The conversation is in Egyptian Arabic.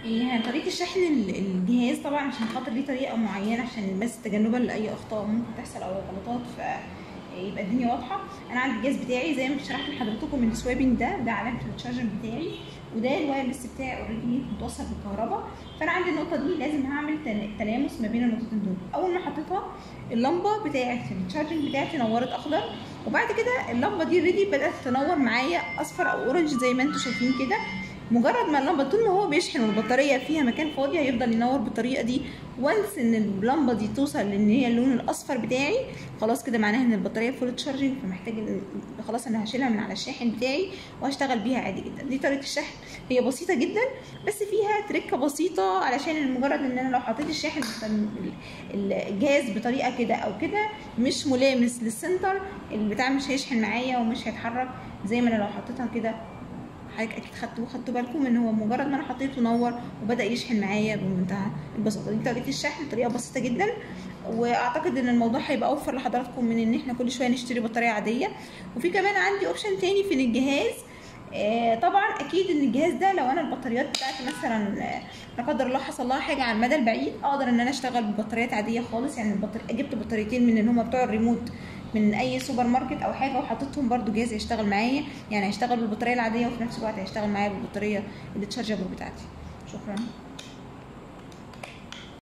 يعني طريقه الشحن ال- الجهاز طبعا عشان خاطر ليه طريقه معينه عشان بس تجنبا لاي اخطاء ممكن تحصل او غلطات ف يبقى الدنيا واضحه انا عندي الجهاز بتاعي زي ما شرحت لحضرتكم من السوابنج ده ده علامه التشارجر بتاعي وده الوايرلس بتاعي اوريدي متوصل بالكهرباء فانا عندي النقطه دي لازم هعمل تل- تلامس ما بين النقطتين دول اول ما حطيتها اللمبه بتاعت التشارجنج بتاعتي نورت اخضر وبعد كده اللمبه دي اوريدي بدات تنور معايا اصفر او اورنج زي ما انتم شايفين كده مجرد ما اللمبه طول ما هو بيشحن والبطاريه فيها مكان فاضي هيفضل ينور بالطريقه دي وانس ان اللمبه دي توصل لان هي اللون الاصفر بتاعي خلاص كده معناها ان البطاريه فول تشارجنج فمحتاج إن- خلاص انا هشيلها من على الشاحن بتاعي وهشتغل بيها عادي جدا دي طريقه الشحن هي بسيطه جدا بس فيها تركه بسيطه علشان مجرد ان انا لو حطيت الشاحن ال- ال- الجهاز بطريقه كده او كده مش ملامس للسنتر البتاع مش هيشحن معايا ومش هيتحرك زي ما انا لو حطيتها كده حضرتك اكيد خدتوا خدتوا بالكم ان هو مجرد ما انا حطيته نور وبدا يشحن معايا بمنتهى البساطه دي طريقه الشحن طريقه بسيطه جدا واعتقد ان الموضوع هيبقى اوفر لحضراتكم من ان احنا كل شويه نشتري بطاريه عاديه وفي كمان عندي اوبشن تاني في الجهاز آه، طبعا اكيد ان الجهاز ده لو انا البطاريات بتاعتي مثلا آه، لا قدر الله حصل لها حاجه على المدى البعيد اقدر ان انا اشتغل ببطاريات عاديه خالص يعني البطارية جبت بطاريتين من اللي هم بتوع الريموت من اي سوبر ماركت او حاجه وحطيتهم برده جهاز هيشتغل معايا يعني هيشتغل بالبطاريه العاديه وفي نفس الوقت هيشتغل معايا بالبطاريه اللي تشارجبل بتاعتي شكرا